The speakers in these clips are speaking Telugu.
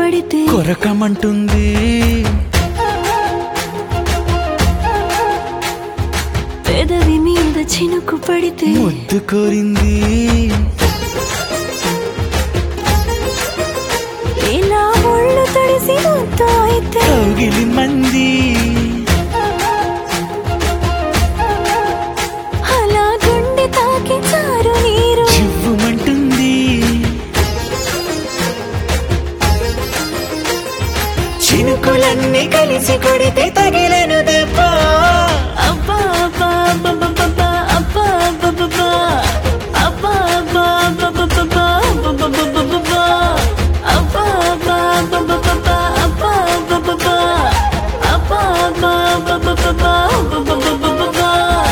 పడితే కొరకమంటుంది పెదవి మీద చినుకు పడితే ముద్దు కోరింది ఇలా ఒళ్ళు తడిసి ముద్దు అయితే కౌగిలి మంది అలా గుండె తాకి చారు నీరు చివ్వుమంటుంది చినుకులన్నీ కలిసి కొడితే తగిలను దెబ్బ అబ్బా అబ్బా అబ్బబ్బబ్బబ్బా, అబ్బా అబ్బబ్బబ్బా, అబ్బా అబ్బా అబ్బబ్బబ్బబ్బా, అబ్బబ్బబ్బబ్బబ్బా, అబ్బా అబ్బా అబ్బబ్బబ్బబ్బా, అబ్బా అబ్బబ్బబ్బా, అబ్బా అబ్బా అబ్బబ్బబ్బబ్బా, అబ్బబ్బబ్బబ్బా.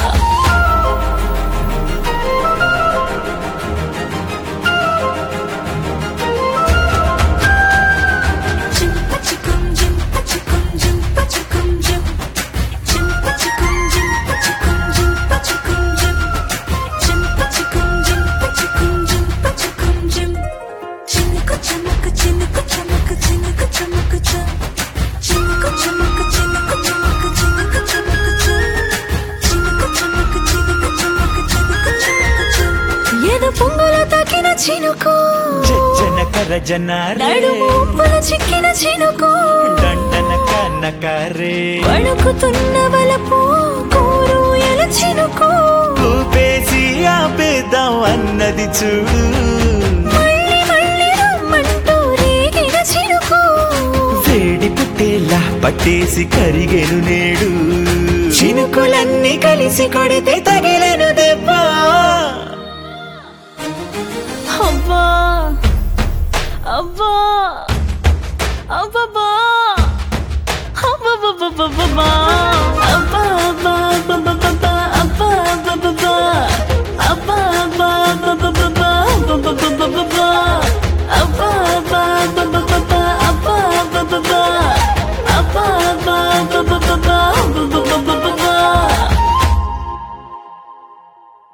ఏదో పొంగులో తాకిన చినుకు జన కరజనారే నడుము ఉప్పుల చిక్కిన చినుకు దండన కన్నకారే వణుకుతున్న వలపు కోరు ఎల చినుకు ఊపేసి ఆపేద్దాం అన్నది చూడు మళ్ళీ మళ్ళీ రమ్మంటూ రేగిన చినుకు వేడి పుట్టేలా పట్టేసి కరిగెను నేడు చినుకులన్నీ కలిసి కొడితే తగిల